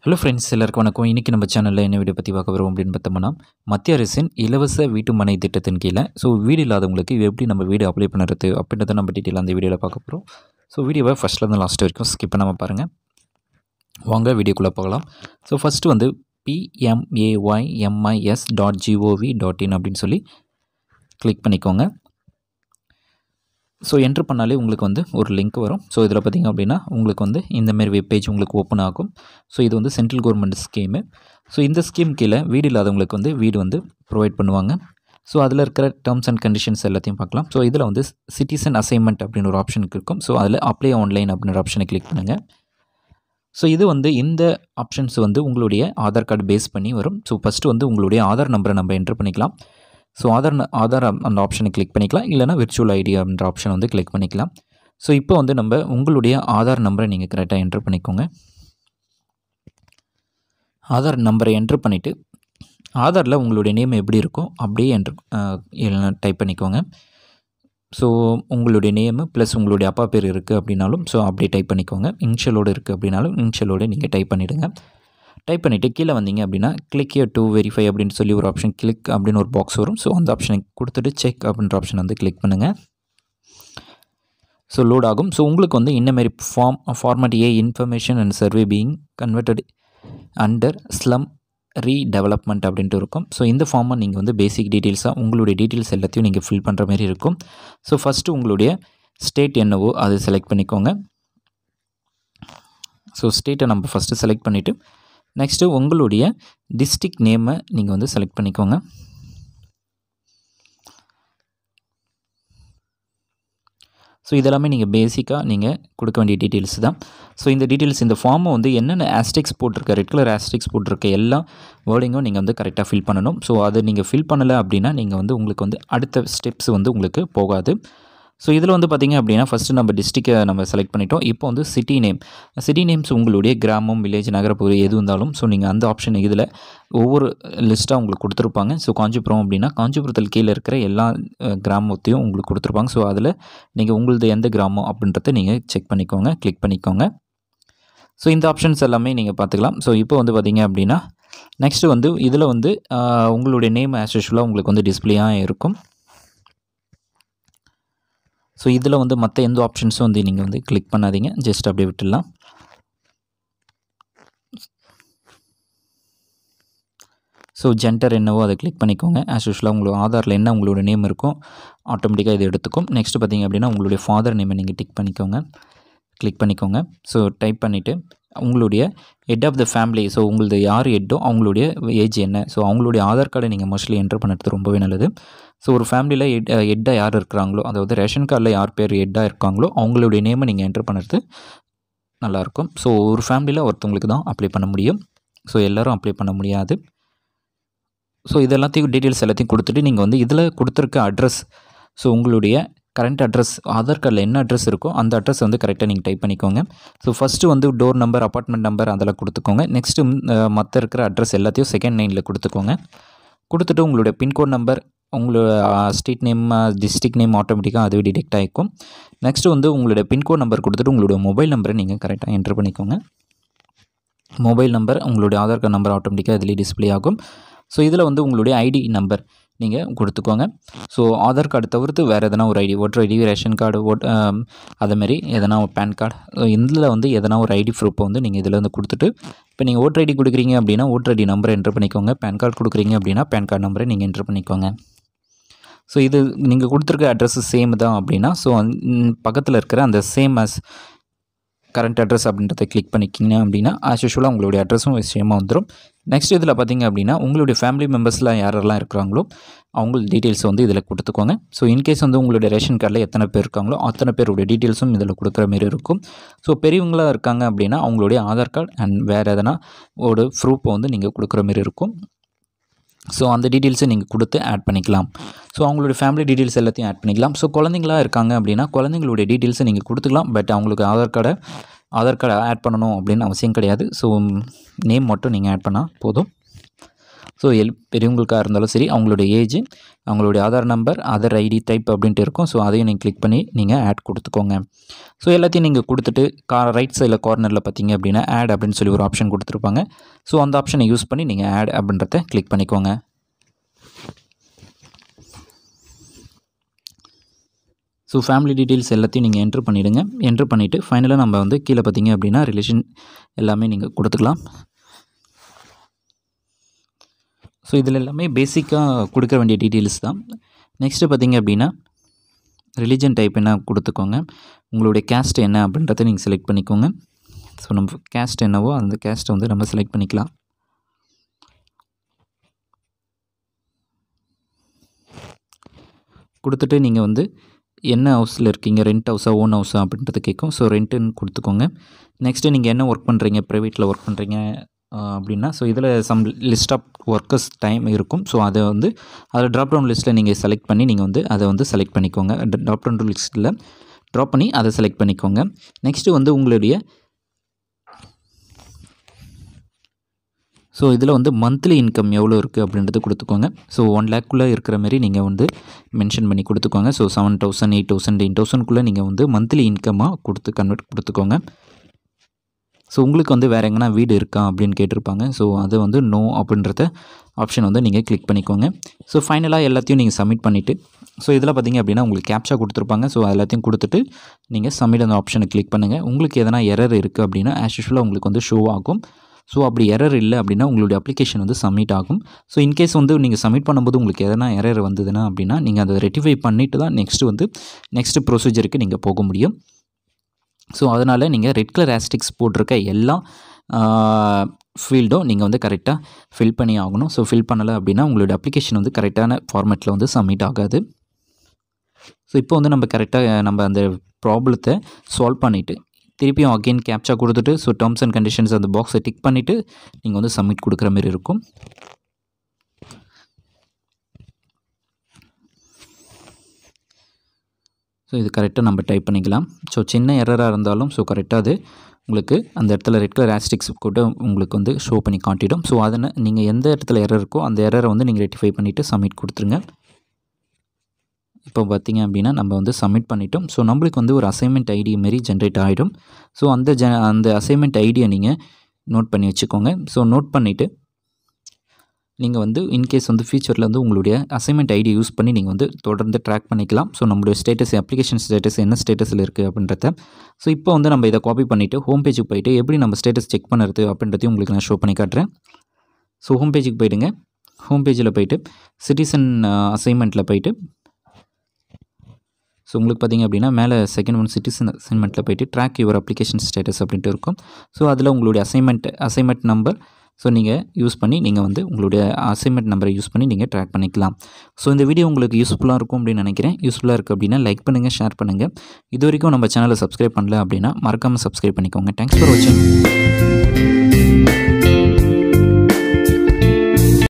hello friends எல்லாருக்கும் வணக்கம் இன்றைக்கி நம்ம சேனலில் என்ன வீடியோ பற்றி பார்க்க வரோம் அப்படின்னு பார்த்தோம்னா மத்திய அரசின் இலவச வீட்டு மனை திட்டத்தின் கீழே ஸோ வீடு இல்லாதவங்களுக்கு எப்படி நம்ம வீடு அப்ளை பண்ணுறது அப்படின்றத நம்ம டீட்டெயில் அந்த வீடியோவில் பார்க்க போகிறோம் ஸோ வீடியோவை ஃபஸ்ட்லேருந்து லாஸ்ட் வரைக்கும் ஸ்கிப் பண்ணாமல் பாருங்கள் வாங்க வீடியோக்குள்ளே போகலாம் ஸோ ஃபஸ்ட்டு வந்து PMAYMIS dot GOV dot in அப்படின்னு சொல்லி கிளிக் பண்ணிக்கோங்க ஸோ என்ட்ரு பண்ணாலே உங்களுக்கு வந்து ஒரு லிங்க் வரும் ஸோ இதில் பார்த்திங்க அப்படின்னா உங்களுக்கு வந்து இந்தமாரி வெப் பேஜ் உங்களுக்கு ஓப்பன் ஆகும் ஸோ இது வந்து சென்ட்ரல் கவர்மெண்ட் ஸ்கீமு ஸோ இந்த ஸ்கீம் கீழே வீடு இல்லாதவங்களுக்கு வந்து வீடு வந்து ப்ரொவைட் பண்ணுவாங்க ஸோ அதில் இருக்கிற டேர்ம்ஸ் அண்ட் கண்டிஷன்ஸ் எல்லாத்தையும் பார்க்கலாம் ஸோ இதில் வந்து சிட்டிசன் அசைன்மெண்ட் அப்படின்னு ஒரு ஆப்ஷனுக்கு இருக்கும் ஸோ அதில் அப்ளை ஆன்லைன் அப்படின்ற ஆப்ஷனை கிளிக் பண்ணுங்கள் ஸோ இது வந்து இந்த ஆப்ஷன்ஸ் வந்து உங்களுடைய ஆதார் கார்டு பேஸ் பண்ணி வரும் ஸோ ஃபஸ்ட்டு வந்து உங்களுடைய ஆதார் நம்பரை நம்ம என்ட்ரு பண்ணிக்கலாம் ஸோ ஆதார் ந- ஆதார் அந்த ஆப்ஷனை கிளிக் பண்ணிக்கலாம் இல்லைனா விர்ச்சுவல் ஐடி அப்படின்ற ஆப்ஷன் வந்து கிளிக் பண்ணிக்கலாம் ஸோ இப்போ வந்து நம்ம உங்களுடைய ஆதார் நம்பரை நீங்கள் கரெக்டாக என்ட்ரு பண்ணிக்கோங்க ஆதார் நம்பரை என்ட்ரு பண்ணிவிட்டு ஆதாரில் உங்களுடைய நேம் எப்படி இருக்கோ அப்படியே என்ட்ரு டைப் பண்ணிக்கோங்க ஸோ உங்களுடைய நேமு ப்ளஸ் உங்களுடைய அப்பா பேர் இருக்குது அப்படின்னாலும் ஸோ அப்படியே டைப் பண்ணிக்கோங்க இன்ஷியலோடு இருக்குது அப்படின்னாலும் இன்ஷியலோடு நீங்கள் டைப் பண்ணிவிடுங்க டைப் பண்ணிவிட்டு கீழே வந்தீங்க அப்படின்னா கிளிக் here டு வெரிஃபை அப்படின்னு சொல்லி ஒரு ஆப்ஷன் கிளிக் அப்படின்னு ஒரு பாக்ஸ் வரும் ஸோ அந்த ஆப்ஷனை கொடுத்துட்டு செக் அப்படின்ற ஆப்ஷன் வந்து கிளிக் பண்ணுங்கள் ஸோ லோட் ஆகும் ஸோ உங்களுக்கு வந்து இந்தமாரி form format a information and survey being converted under slum redevelopment அப்படின்ட்டு இருக்கும் ஸோ இந்த ஃபார்மை நீங்கள் வந்து பேசிக் டீட்டெயில்ஸாக உங்களுடைய டீட்டெயில்ஸ் எல்லாத்தையும் நீங்கள் ஃபில் பண்ணுற மாதிரி இருக்கும் ஸோ ஃபஸ்ட்டு உங்களுடைய ஸ்டேட் என்னவோ அது செலக்ட் பண்ணிக்கோங்க ஸோ ஸ்டேட்டை நம்ம ஃபஸ்ட்டு செலக்ட் பண்ணிவிட்டு நெக்ஸ்ட்டு உங்களுடைய டிஸ்ட்ரிக்ட் நேமை நீங்கள் வந்து செலக்ட் பண்ணிக்கோங்க ஸோ இதெல்லாமே நீங்கள் பேசிக்காக நீங்கள் கொடுக்க வேண்டிய டீட்டெயில்ஸ் தான் ஸோ இந்த டீட்டெயில்ஸ் இந்த ஃபார்மை வந்து என்னென்ன ஆஸ்டிக்ஸ் போட்டிருக்க ரெட் கலர் ஆஸ்டிக்ஸ் போட்டிருக்க எல்லா வேர்டிங்கும் நீங்கள் வந்து கரெக்டாக ஃபில் பண்ணணும் ஸோ அதை நீங்கள் ஃபில் பண்ணலை அப்படின்னா நீங்கள் வந்து உங்களுக்கு வந்து அடுத்த ஸ்டெப்ஸ் வந்து உங்களுக்கு போகாது ஸோ இதில் வந்து பார்த்திங்க அப்படின்னா ஃபஸ்ட்டு நம்ம டிஸ்ட்ரிக்டை நம்ம செலக்ட் பண்ணிட்டோம் இப்போ வந்து சிட்டி நேம் சிட்டி நேம்ஸ் உங்களுடைய கிராமம் வில்லேஜ் நகரப்பகுதி எது இருந்தாலும் ஸோ நீங்கள் அந்த ஆப்ஷன் இதில் ஒவ்வொரு லிஸ்ட்டாக உங்களுக்கு கொடுத்துருப்பாங்க ஸோ காஞ்சிபுரம் அப்படின்னா காஞ்சிபுரத்தில் கீழே இருக்கிற எல்லா அஹ், கிராமத்தையும் உங்களுக்கு கொடுத்துருப்பாங்க ஸோ அதில் நீங்கள் உங்களது எந்த கிராமம் அப்படின்றத நீங்கள் செக் பண்ணிக்கோங்க கிளிக் பண்ணிக்கோங்க ஸோ இந்த ஆப்ஷன்ஸ் எல்லாமே நீங்கள் பார்த்துக்கலாம் ஸோ இப்போ வந்து பார்த்தீங்க அப்படின்னா நெக்ஸ்ட்டு வந்து இதில் வந்து ஆஹ், உங்களுடைய நேம் ஆஸ் யூஷுவலாக உங்களுக்கு வந்து டிஸ்பிளேயாக இருக்கும் ஸோ இதில் வந்து மற்ற எந்த ஆப்ஷன்ஸும் வந்து நீங்கள் வந்து கிளிக் பண்ணாதீங்க ஜஸ்ட் அப்படியே விட்டுடலாம் ஸோ ஜென்டர் என்னவோ அதை கிளிக் பண்ணிக்கோங்க ஆஸ் யூஷுவலாக உங்களுக்கு ஆதாரில் என்ன உங்களோட நேம் இருக்கும் ஆட்டோமேட்டிக்காக இது எடுத்துக்கும் நெக்ஸ்ட் பார்த்தீங்க அப்படின்னா உங்களுடைய ஃபாதர் நேமை நீங்கள் டிக் பண்ணிக்கோங்க கிளிக் பண்ணிக்கோங்க ஸோ டைப் பண்ணிவிட்டு உங்களுடைய head of the family so உங்களது யார் ஹெட்டோ அவங்களுடைய ஏஜ் என்ன ஸோ அவங்களுடைய ஆதார் கார்டை நீங்கள் மோஸ்ட்லி என்டர் பண்ணுறது ரொம்பவே நல்லது ஸோ ஒரு ஃபேமிலியில் ஹெட் ஹெட்டாக யார் இருக்கிறாங்களோ அதாவது ரேஷன் கார்டில் யார் பேர் ஹெட்டாக இருக்காங்களோ அவங்களுடைய நேமை நீங்கள் என்டர் பண்ணுறது நல்லாயிருக்கும் ஸோ ஒரு ஃபேமிலியில் ஒருத்தவங்களுக்கு தான் அப்ளை பண்ண முடியும் ஸோ எல்லோரும் அப்ளை பண்ண முடியாது ஸோ இது எல்லாத்தையும் டீட்டெயில்ஸ் எல்லாத்தையும் கொடுத்துட்டு நீங்கள் வந்து இதில் கொடுத்துருக்க அட்ரஸ் ஸோ உங்களுடைய கரண்ட் அட்ரஸ் ஆதார் கார்டில் என்ன அட்ரஸ் இருக்கோ அந்த அட்ரஸ் வந்து கரெக்டாக நீங்கள் டைப் பண்ணிக்கோங்க ஸோ ஃபஸ்ட்டு வந்து டோர் நம்பர் அப்பார்ட்மெண்ட் நம்பர் அதெல்லாம் கொடுத்துக்கோங்க நெக்ஸ்ட்டு மற்ற இருக்கிற அட்ரஸ் எல்லாத்தையும் செகண்ட் லைனில் கொடுத்துக்கோங்க கொடுத்துட்டு உங்களுடைய பின்கோட் நம்பர் உங்களோட ஸ்ட்ரீட் நேம் டிஸ்ட்ரிக்ட் நேம் ஆட்டோமேட்டிக்காக அதுவே டிடெக்ட் ஆகிக்கும் நெக்ஸ்ட்டு வந்து உங்களுடைய பின்கோட் நம்பர் கொடுத்துட்டு உங்களுடைய மொபைல் நம்பரை நீங்கள் கரெக்டாக என்டர் பண்ணிக்கோங்க மொபைல் நம்பர் உங்களுடைய ஆதார் கார்டு நம்பர் ஆட்டோமேட்டிக்காக இதுலேயே டிஸ்ப்ளே ஆகும் ஸோ இதில் வந்து உங்களுடைய ஐடி நம்பர் நீங்கள் கொடுத்துக்கோங்க ஸோ ஆதார் கார்டு தவிர்த்து வேறு எதனா ஒரு ID voter ID ration card ஓட் அதேமாரி எதனா ஒரு பேன் கார்டு இதில் வந்து எதனா ஒரு ஐடி ப்ரூஃபை வந்து நீங்கள் இதில் வந்து கொடுத்துட்டு இப்போ நீங்கள் ஓட்டர் ஐடி கொடுக்குறீங்க அப்படின்னா ஓட்டர் ஐடி நம்பரை என்டர் பண்ணிக்கோங்க பேன் கார்டு கொடுக்குறீங்க அப்படின்னா பேன் கார்டு நம்பரை நீங்கள் என்டர் பண்ணிக்கோங்க ஸோ இது நீங்கள் கொடுத்துருக்க அட்ரஸ் சேம் தான் அப்படின்னா ஸோ பக்கத்தில் இருக்கிற அந்த சேம் அஸ் கரண்ட் அட்ரஸ் அப்படின்றத கிளிக் பண்ணிக்கிங்க அப்படின்னா ஆஸ் யூஷுவலாக உங்களுடைய அட்ரஸும் சேமாக வந்துடும் நெக்ஸ்ட் இதில் பார்த்தீங்க அப்படின்னா உங்களுடைய ஃபேமிலி மெம்பர்ஸில் யாரெல்லாம் இருக்கிறாங்களோ அவங்க டீட்டெயில்ஸ் வந்து இதில் கொடுத்துக்கோங்க ஸோ இன்கேஸ் வந்து உங்களுடைய ரேஷன் கார்டில் எத்தனை பேர் இருக்காங்களோ அத்தனை பேருடைய டீட்டெயில்ஸும் இதில் கொடுக்குற மாரி இருக்கும் ஸோ பெரியவங்களாக இருக்காங்க அப்படின்னா அவங்களுடைய ஆதார் கார்டு அண்ட் வேறு எதனா ஒரு ப்ரூஃபை வந்து நீங்கள் கொடுக்குற மாரி இருக்கும் ஸோ அந்த டீட்டெயில்ஸை நீங்கள் கொடுத்து ஆட் பண்ணிக்கலாம் ஸோ அவங்களுடைய ஃபேமிலி டீட்டெயில்ஸ் எல்லாத்தையும் ஆட் பண்ணிக்கலாம் ஸோ குழந்தைங்களா இருக்காங்க அப்படின்னா குழந்தைங்களுடைய டீட்டெயில்ஸை நீங்கள் கொடுத்துக்கலாம் பட் அவங்களுக்கு ஆதார் கார்டை ஆதார் கார்டை ஆட் பண்ணணும் அப்படின்னு அவசியம் கிடையாது ஸோ நேம் மட்டும் நீங்கள் ஆட் பண்ணால் போதும் ஸோ எல் பெரியவங்களுக்காக இருந்தாலும் சரி அவங்களுடைய ஏஜ் அவங்களுடைய Aadhaar number Aadhaar ID type அப்படின்ட்டு இருக்கும் ஸோ அதையும் நீங்கள் கிளிக் பண்ணி நீங்கள் ஆட் கொடுத்துக்கோங்க ஸோ எல்லாத்தையும் நீங்கள் கொடுத்துட்டு கா ரைட் சைடில் கார்னரில் பார்த்தீங்க அப்படின்னா ஆட் அப்படின்னு சொல்லி ஒரு ஆப்ஷன் கொடுத்துருப்பாங்க ஸோ அந்த ஆப்ஷனை யூஸ் பண்ணி நீங்கள் ஆட் அப்படின்றத கிளிக் பண்ணிக்கோங்க ஸோ ஃபேமிலி டீட்டெயில்ஸ் எல்லாத்தையும் நீங்கள் என்ட்ரு பண்ணிவிடுங்க என்ட்ரு பண்ணிவிட்டு ஃபைனலாக நம்ம வந்து கீழே பார்த்தீங்க அப்படின்னா ரிலேஷன் எல்லாமே நீங்கள் கொடுத்துக்கலாம் ஸோ இதில் எல்லாமே பேசிக்காக கொடுக்க வேண்டிய டீட்டெயில்ஸ் தான் நெக்ஸ்ட்டு பார்த்தீங்க அப்படின்னா ரிலிஜன் டைப் என்ன கொடுத்துக்கோங்க உங்களுடைய கேஸ்ட் என்ன அப்படின்றத நீங்கள் செலக்ட் பண்ணிக்கோங்க ஸோ நம்ம கேஸ்ட் என்னவோ அந்த கேஸ்ட்டை வந்து நம்ம செலக்ட் பண்ணிக்கலாம் கொடுத்துட்டு நீங்கள் வந்து என்ன ஹவுஸில் இருக்கீங்க ரெண்ட் ஹவுஸா ஓன் ஹவுஸா அப்படின்றது கேட்கும் ஸோ ரெண்ட்டுன்னு கொடுத்துக்கோங்க நெக்ஸ்ட்டு நீங்கள் என்ன ஒர்க் பண்ணுறீங்க ப்ரைவேட்டில் ஒர்க் பண்ணுறீங்க அப்படின்னா ஸோ இதில் some list of workers time இருக்கும் ஸோ அதை வந்து அதில் ட்ராப் டவுன் லிஸ்ட்டில் நீங்கள் செலக்ட் பண்ணி நீங்கள் வந்து அதை வந்து செலக்ட் பண்ணிக்கோங்க ட்ராப் டவுன் லிஸ்ட்டில் ட்ராப் பண்ணி அதை செலக்ட் பண்ணிக்கோங்க நெக்ஸ்ட்டு வந்து உங்களுடைய ஸோ இதில் வந்து மந்த்லி இன்கம் எவ்வளோ இருக்குது அப்படின்றது கொடுத்துக்கோங்க ஸோ ஒன் லேக்குள்ளே இருக்கிற மாதிரி நீங்கள் வந்து மென்ஷன் பண்ணி கொடுத்துக்கோங்க so seven thousand eight thousand eight தௌசண்ட்குள்ளே நீங்கள் வந்து மந்த்லி இன்கமாக கொடுத்து கன்வெர்ட் கொடுத்துக்கோங்க ஸோ உங்களுக்கு வந்து வேறு எங்கன்னா வீடு இருக்கா அப்படின்னு கேட்டிருப்பாங்க ஸோ அது வந்து நோ அப்படின்றத ஆப்ஷன் வந்து நீங்கள் கிளிக் பண்ணிக்கோங்க ஸோ ஃபைனலாக எல்லாத்தையும் நீங்கள் சப்மிட் பண்ணிவிட்டு ஸோ இதில் பார்த்தீங்க அப்படின்னா உங்களுக்கு கேப்ச்சா கொடுத்துருப்பாங்க ஸோ எல்லாத்தையும் கொடுத்துட்டு நீங்கள் சப்மிட் அந்த ஆப்ஷனை கிளிக் பண்ணுங்கள் உங்களுக்கு எதனா எரர் இருக்குது அப்படின்னா ஆஸ் யூஷுவலாக உங்களுக்கு வந்து ஷோ ஆகும் ஸோ அப்படி எரர் இல்லை அப்படின்னா உங்களுடைய அப்ளிகேஷன் வந்து சப்மிட் ஆகும் ஸோ இன்கேஸ் வந்து நீங்கள் சப்மிட் பண்ணும்போது உங்களுக்கு எதனா எரர் வந்ததுன்னா அப்படின்னா நீங்கள் அதை ரெட்டிஃபை பண்ணிவிட்டு தான் நெக்ஸ்ட்டு வந்து நெக்ஸ்ட் ப்ரொசீஜருக்கு நீங்கள் போக முடியும் ஸோ அதனால் நீங்கள் ரெட் கலர் ஆஸ்டிக்ஸ் போட்டிருக்க எல்லா ஃபீல்டும் நீங்கள் வந்து கரெக்டாக ஃபில் பண்ணி ஆகணும் ஸோ ஃபில் பண்ணலை அப்படின்னா உங்களுடைய அப்ளிகேஷன் வந்து கரெக்டான ஃபார்மேட்டில் வந்து சப்மிட் ஆகாது ஸோ இப்போ வந்து நம்ம கரெக்டாக நம்ம அந்த ப்ராப்ளத்தை சால்வ் பண்ணிவிட்டு திருப்பியும் அகெயின் கேப்ச்சா கொடுத்துட்டு ஸோ டேர்ம்ஸ் அண்ட் கண்டிஷன்ஸ் அந்த பாக்ஸை டிக் பண்ணிவிட்டு நீங்கள் வந்து சப்மிட் கொடுக்குற மாதிரி இருக்கும் ஸோ இது கரெக்டாக நம்ம டைப் பண்ணிக்கலாம் ஸோ சின்ன எரராக இருந்தாலும் ஸோ கரெக்டாக அது உங்களுக்கு அந்த இடத்துல ரெட் கலர் ஆஸ்டிக்ஸ் கூட உங்களுக்கு வந்து ஷோ பண்ணி காட்டிடும் ஸோ அதனை நீங்கள் எந்த இடத்துல எரர் இருக்கோ அந்த எரரை வந்து நீங்கள் ரெட்டிஃபை பண்ணிவிட்டு சப்மிட் கொடுத்துருங்க இப்போ பார்த்தீங்க அப்படின்னா நம்ம வந்து சப்மிட் பண்ணிட்டோம் ஸோ நம்மளுக்கு வந்து ஒரு அசைன்மெண்ட் ஐடி மாரி ஜென்ரேட் ஆகிடும் ஸோ அந்த ஜ அந்த அசைன்மெண்ட் ஐடியை நீங்கள் நோட் பண்ணி வச்சுக்கோங்க ஸோ நோட் பண்ணிவிட்டு நீங்கள் வந்து இன்கேஸ் வந்து ஃபியூச்சரில் வந்து உங்களுடைய அசைன்மெண்ட் ஐடி யூஸ் பண்ணி நீங்கள் வந்து தொடர்ந்து ட்ராக் பண்ணிக்கலாம் ஸோ நம்மளுடைய ஸ்டேட்டஸ் அப்ளிகேஷன் ஸ்டேட்டஸ் என்ன ஸ்டேட்டஸில் இருக்குது அப்படின்றத ஸோ இப்போ வந்து நம்ம இதை காப்பி பண்ணிவிட்டு ஹோம் பேஜுக்கு போயிட்டு எப்படி நம்ம ஸ்டேட்டஸ் செக் பண்ணுறது அப்படின்றதையும் உங்களுக்கு நான் ஷோ பண்ணி காட்டுறேன் ஸோ ஹோம் பேஜுக்கு போயிடுங்க ஹோம் பேஜில் போயிட்டு சிட்டிசன் அசைன்மெண்ட்டில் போயிட்டு ஸோ உங்களுக்கு பார்த்திங்க அப்படின்னா மேலே செகண்ட் ஒன் சிட்டிசன் அசைன்மெண்ட்டில் போயிட்டு ட்ராக் யுவர் அப்ளிகேஷன் ஸ்டேட்டஸ் அப்படின்ட்டு இருக்கும் ஸோ அதில் உங்களுடைய அசைன்மெண்ட் அசைன்மெண்ட் நம்பர் ஸோ நீங்கள் யூஸ் பண்ணி நீங்கள் வந்து உங்களுடைய அசைன்மெண்ட் நம்பரை யூஸ் பண்ணி நீங்கள் ட்ராக் பண்ணிக்கலாம் ஸோ இந்த வீடியோ உங்களுக்கு யூஸ்ஃபுல்லாக இருக்கும் அப்படின்னு நினைக்கிறேன் யூஸ்ஃபுல்லாக இருக்குது அப்படின்னா லைக் பண்ணுங்கள் ஷேர் பண்ணுங்கள் இது வரைக்கும் நம்ம சேனலை சப்ஸ்கிரைப் பண்ணல அப்படின்னா மறக்காமல் சப்ஸ்கிரைப் பண்ணிக்கோங்க தேங்க்ஸ் ஃபார் வாட்சிங்